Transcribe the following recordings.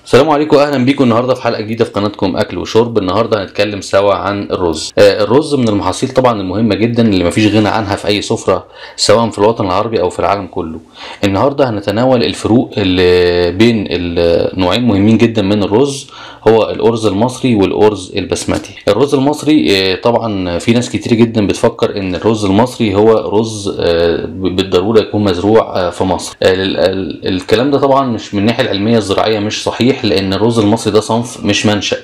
السلام عليكم اهلا بيكم النهارده في حلقه جديده في قناتكم اكل وشرب النهارده هنتكلم سوا عن الرز آه، الرز من المحاصيل طبعا المهمه جدا اللي مفيش غنى عنها في اي سفره سواء في الوطن العربي او في العالم كله النهارده هنتناول الفروق اللي بين النوعين مهمين جدا من الرز هو الارز المصري والارز البسمتي الرز المصري آه، طبعا في ناس كتير جدا بتفكر ان الرز المصري هو رز آه، بالضروره يكون مزروع آه، في مصر آه، ال- ال- الكلام ده طبعا مش من الناحيه العلميه الزراعيه مش صحيح لان الرز المصري ده صنف مش منشأ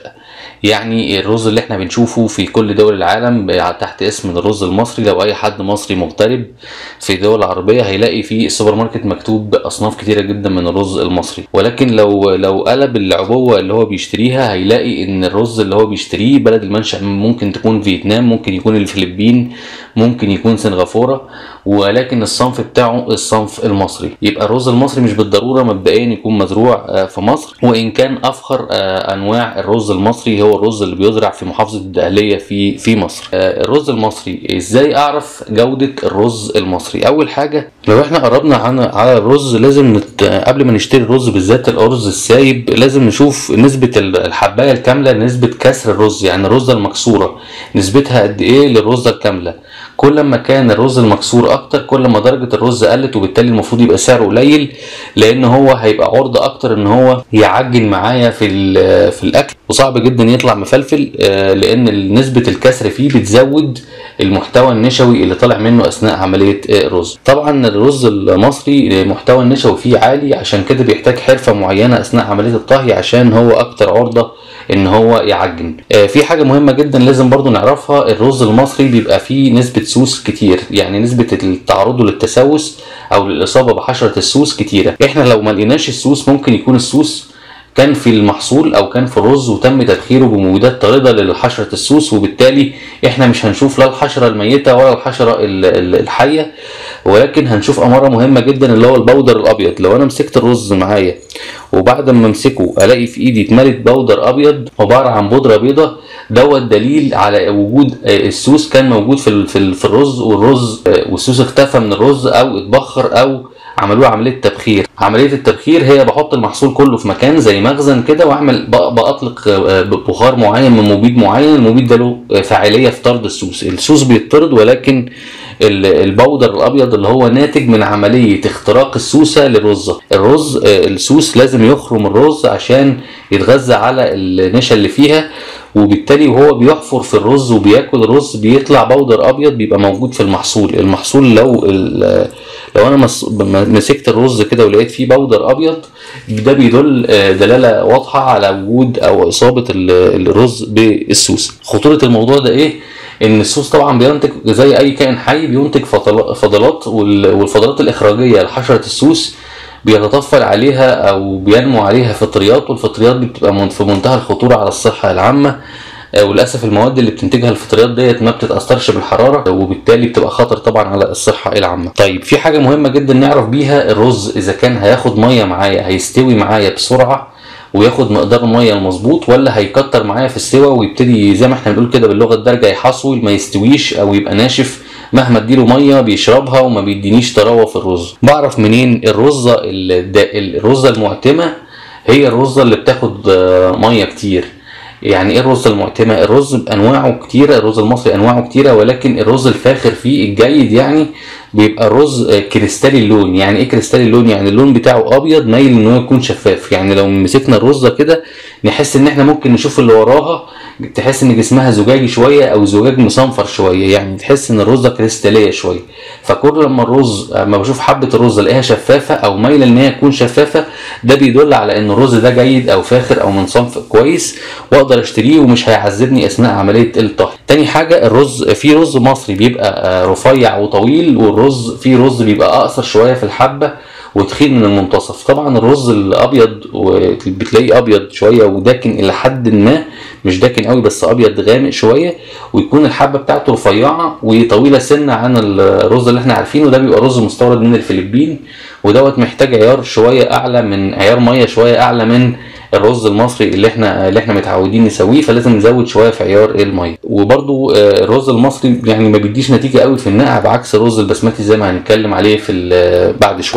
يعني الرز اللي احنا بنشوفه في كل دول العالم تحت اسم الرز المصري لو اي حد مصري مغترب في الدول العربية هيلاقي في السوبر ماركت مكتوب اصناف كتيرة جدا من الرز المصري ولكن لو لو قلب العبوة اللي هو بيشتريها هيلاقي ان الرز اللي هو بيشتريه بلد المنشأ ممكن تكون فيتنام ممكن يكون الفلبين ممكن يكون سنغافورة ولكن الصنف بتاعه الصنف المصري يبقى الرز المصري مش بالضرورة مبدئيا يكون مزروع آه، في مصر وان كان افخر آه، انواع الرز المصري هو الرز اللي بيزرع في محافظة الدقهلية في في مصر آه، الرز المصري ازاي اعرف جودة الرز المصري اول حاجة لو احنا قربنا عن على الرز لازم نت... قبل ما نشتري الرز بالذات الارز السايب لازم نشوف نسبة الحباية الكاملة نسبة كسر الرز يعني الرزة المكسورة نسبتها قد ايه للرزة الكاملة كل ما كان الرز المكسور اكتر كل ما درجة الرز قلت وبالتالي المفروض يبقى سعره قليل لان هو هيبقى عرضة اكتر ان هو يعجن معايا في ال- في الاكل وصعب جدا يطلع مفلفل آه، لان نسبة الكسر فيه بتزود المحتوى النشوي اللي طالع منه اثناء عملية آه، الرز طبعا الرز المصري المحتوى النشوي فيه عالي عشان كده بيحتاج حرفة معينة اثناء عملية الطهي عشان هو اكتر عرضة ان هو يعجن آه، في حاجة مهمة جدا لازم برضو نعرفها الرز المصري بيبقى فيه نسبة سوس كتير يعني نسبة التعرض للتسوس او للاصابة بحشرة السوس كتيرة احنا لو ما لقيناش السوس ممكن يكون السوس كان في المحصول او كان في الرز وتم تدخيره بمبيدات طارده لحشره السوس وبالتالي احنا مش هنشوف لا الحشره الميته ولا الحشره ال- ال- الحيه ولكن هنشوف اماره مهمه جدا اللي هو البودر الابيض لو انا مسكت الرز معايا وبعد ما امسكه الاقي في ايدي اتملت بودر ابيض عباره عن بودره بيضه دوت دليل على وجود آه، السوس كان موجود في ال- في ال- في الرز والرز آه، والسوس اختفى من الرز او اتبخر او عملوها عمليه تبخير عمليه التبخير هي بحط المحصول كله في مكان زي مخزن كده واعمل ب- باطلق آه، بخار معين من مبيد معين المبيد ده له آه، فاعليه في طرد السوس السوس بيطرد ولكن ال- البودر الابيض اللي هو ناتج من عمليه اختراق السوسه للرزه الرز آه، السوس لازم يخرم الرز عشان يتغذى على النشا اللي فيها وبالتالي وهو بيحفر في الرز وبياكل الرز بيطلع بودر ابيض بيبقى موجود في المحصول المحصول لو ال- لو انا مس- م- مسكت الرز كده ولقيت فيه بودر ابيض ده بيدل آه، دلاله واضحه على وجود او اصابه ال- الرز بالسوس خطوره الموضوع ده ايه ان السوس طبعا بينتج زي اي كائن حي بينتج فضل- فضلات وال- والفضلات الاخراجيه لحشره السوس بيتطفل عليها او بينمو عليها فطريات والفطريات دي بتبقى من- في منتهى الخطوره على الصحه العامه آه، وللاسف المواد اللي بتنتجها الفطريات ديت ما بتتاثرش بالحراره وبالتالي بتبقى خطر طبعا على الصحه العامه طيب في حاجه مهمه جدا نعرف بيها الرز اذا كان هياخد ميه معايا هيستوي معايا بسرعه وياخد مقدار الميه المظبوط ولا هيكتر معايا في السوا ويبتدي زي ما احنا بنقول كده باللغه الدارجه يحصول ما يستويش او يبقى ناشف مهما اديله ميه بيشربها وما بيدينيش طراوه في الرز بعرف منين الرزه الد- الرزه المعتمه هي الرزه اللي بتاخد آه، ميه كتير يعني ايه الرز المعتمة؟ الرز بانواعه كتيرة، الرز المصري انواعه كتيرة ولكن الرز الفاخر فيه الجيد يعني بيبقى الرز آه، كريستالي اللون، يعني ايه كريستالي اللون؟ يعني اللون بتاعه ابيض مايل ان هو يكون شفاف، يعني لو مسكنا الرزة كده نحس ان احنا ممكن نشوف اللي وراها تحس ان جسمها زجاجي شوية او زجاج مصنفر شوية، يعني تحس ان الرزة كريستالية شوية، فكل لما الرز اما بشوف حبة الرز الاقيها شفافة او مايلة ان هي تكون شفافة ده بيدل على ان الرز ده جيد او فاخر او من صنف كويس واقدر اشتريه ومش هيعذبني اثناء عمليه الطهي تاني حاجه الرز في رز مصري بيبقى آه، رفيع وطويل والرز في رز بيبقى اقصر شويه في الحبه وتخين من المنتصف طبعا الرز الابيض بتلاقيه ابيض شويه وداكن الى حد ما مش داكن قوي بس ابيض غامق شويه ويكون الحبه بتاعته رفيعه وطويله سنه عن الرز اللي احنا عارفينه ده بيبقى رز مستورد من الفلبين ودوت محتاج عيار شويه اعلى من عيار ميه شويه اعلى من الرز المصري اللي احنا اللي احنا متعودين نسويه فلازم نزود شويه في عيار الميه وبرده الرز المصري يعني ما بيديش نتيجه قوي في النقع بعكس الرز البسمتي زي ما هنتكلم عليه في ال- بعد شويه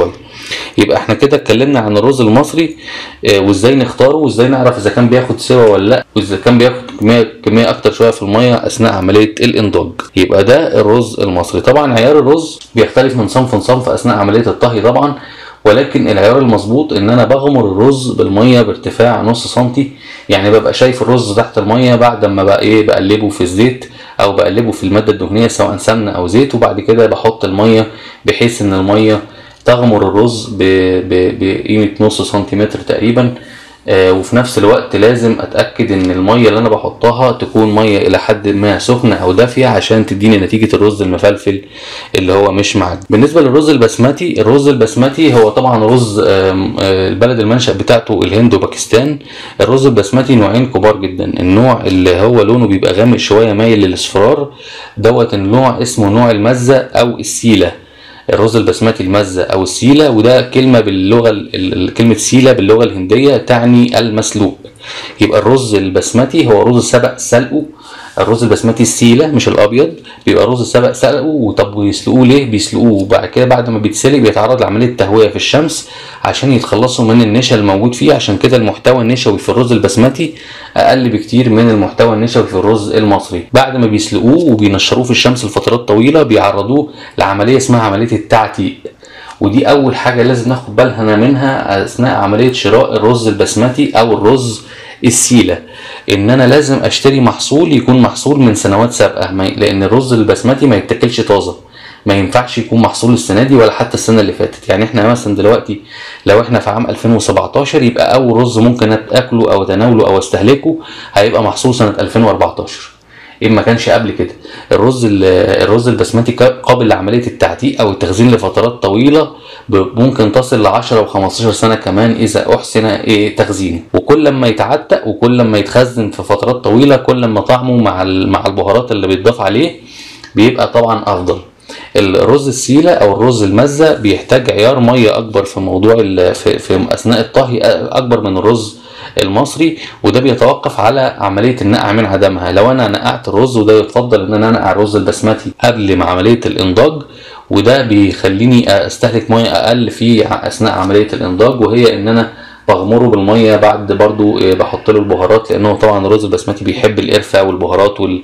يبقى احنا كده اتكلمنا عن الرز المصري آه، وازاي نختاره وازاي نعرف اذا كان بياخد سوا ولا لا واذا كان بياخد كميه كميه اكتر شويه في الميه اثناء عمليه الانضاج يبقى ده الرز المصري طبعا عيار الرز بيختلف من صنف لصنف اثناء عمليه الطهي طبعا ولكن العيار المظبوط ان انا بغمر الرز بالميه بارتفاع نص سنتي يعني ببقى شايف الرز تحت الميه بعد ما بقى ايه بقلبه في الزيت او بقلبه في الماده الدهنيه سواء سمنه او زيت وبعد كده بحط الميه بحيث ان الميه تغمر الرز ب- ب- بقيمه نص سنتيمتر تقريبا آه، وفي نفس الوقت لازم اتاكد ان الميه اللي انا بحطها تكون ميه الى حد ما سخنه او دافيه عشان تديني نتيجه الرز المفلفل اللي هو مش معجن بالنسبه للرز البسمتي الرز البسمتي هو طبعا رز آم، آه، البلد المنشا بتاعته الهند وباكستان الرز البسمتي نوعين كبار جدا النوع اللي هو لونه بيبقى غامق شويه مايل للاصفرار دوت النوع اسمه نوع المزه او السيله الرز البسمتي المزة أو السيلة وده كلمة باللغة ال- ال- كلمة سيلة باللغة الهندية تعني المسلوق يبقى الرز البسمتي هو رز سبق سلقه الرز البسمتي السيلة مش الأبيض بيبقى رز سبق سلقه وطب ويسلقوه ليه؟ بيسلقوه وبعد كده بعد ما بيتسلق بيتعرض لعملية تهوية في الشمس عشان يتخلصوا من النشا الموجود فيه عشان كده المحتوى النشوي في الرز البسمتي أقل بكتير من المحتوى النشوي في الرز المصري بعد ما بيسلقوه وبينشروه في الشمس لفترات طويلة بيعرضوه لعملية اسمها عملية التعتيق ودي اول حاجه لازم ناخد بالنا منها اثناء عمليه شراء الرز البسمتي او الرز السيله ان انا لازم اشتري محصول يكون محصول من سنوات سابقه ما- لان الرز البسمتي ما يتاكلش طازه ما ينفعش يكون محصول السنه دي ولا حتى السنه اللي فاتت يعني احنا مثلا دلوقتي لو احنا في عام 2017 يبقى اول رز ممكن اكله او اتناوله او استهلكه هيبقى محصول سنه 2014 ايه ما كانش قبل كده الرز ال- الرز البسمتي كا- قابل لعمليه التعتيق او التخزين لفترات طويله ب- ممكن تصل ل 10 و15 سنه كمان اذا احسن ايه تخزينه وكل ما يتعتق وكل ما يتخزن في فترات طويله كل ما طعمه مع ال- مع البهارات اللي بيتضاف عليه بيبقى طبعا افضل الرز السيلة او الرز المزة بيحتاج عيار مية اكبر في موضوع ال- في, في اثناء الطهي اكبر من الرز المصري وده بيتوقف على عمليه النقع من عدمها لو انا نقعت الرز وده يفضل ان انا انقع الرز البسمتي قبل ما عمليه الانضاج وده بيخليني استهلك ميه اقل في اثناء عمليه الانضاج وهي ان انا بغمره بالميه بعد برضو إيه، بحط له البهارات لانه طبعا الرز البسمتي بيحب القرفه والبهارات وال...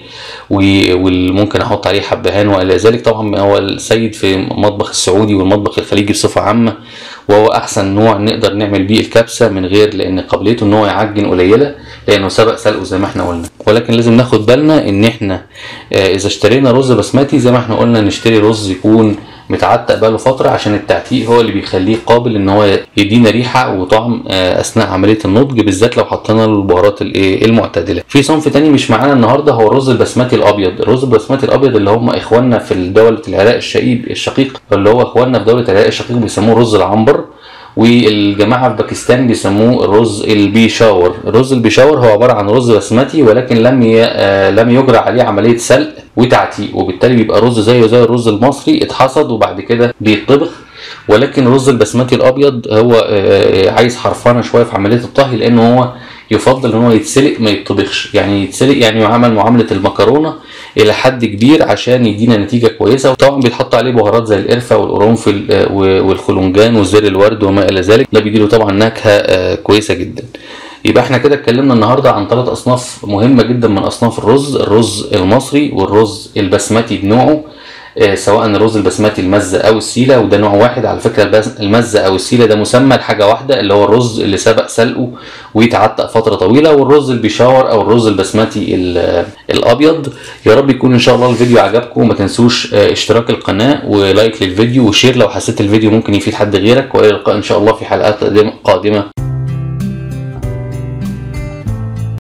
و- والممكن احط عليه حبهان والى ذلك طبعا هو السيد في المطبخ السعودي والمطبخ الخليجي بصفه عامه وهو احسن نوع نقدر نعمل بيه الكبسه من غير لان قابليته ان هو يعجن قليله لانه سبق سلقه زي ما احنا قلنا ولكن لازم ناخد بالنا ان احنا آه، اذا اشترينا رز بسمتي زي ما احنا قلنا نشتري رز يكون متعتق بقاله فتره عشان التعتيق هو اللي بيخليه قابل ان هو يدينا ريحه وطعم آه، اثناء عمليه النضج بالذات لو حطينا له البهارات الايه المعتدله في صنف تاني مش معانا النهارده هو الرز البسمتي الابيض الرز البسمتي الابيض اللي هم اخواننا في دوله العراق الشقيق الشقيق اللي هو اخواننا في دوله العراق الشقيق بيسموه رز العنبر والجماعه في باكستان بيسموه الرز البيشاور الرز البيشاور هو عباره عن رز بسمتي ولكن لم ي... آه، لم يجرى عليه عمليه سلق وتعتيق وبالتالي بيبقى رز زيه زي الرز المصري اتحصد وبعد كده بيطبخ ولكن الرز البسمتي الابيض هو آه، آه، عايز حرفنه شويه في عمليه الطهي لان هو يفضل ان هو يتسلق ما يتطبخش يعني يتسلق يعني يعمل معامله المكرونه الى حد كبير عشان يدينا نتيجه كويسه وطبعا بيتحط عليه بهارات زي القرفه والقرنفل آه، و- والخلنجان وزر الورد وما الى ذلك ده بيديله طبعا نكهه آه، كويسه جدا يبقى احنا كده اتكلمنا النهارده عن ثلاث اصناف مهمه جدا من اصناف الرز الرز المصري والرز البسمتي بنوعه آه، سواء الرز البسمتي المزه او السيله وده نوع واحد على فكره البس- المزه او السيله ده مسمى لحاجه واحده اللي هو الرز اللي سبق سلقه ويتعتق فتره طويله والرز البيشاور او الرز البسمتي ال- الابيض يا رب يكون ان شاء الله الفيديو عجبكم وما تنسوش آه، اشتراك القناه ولايك للفيديو وشير لو حسيت الفيديو ممكن يفيد حد غيرك والى اللقاء ان شاء الله في حلقات قادمه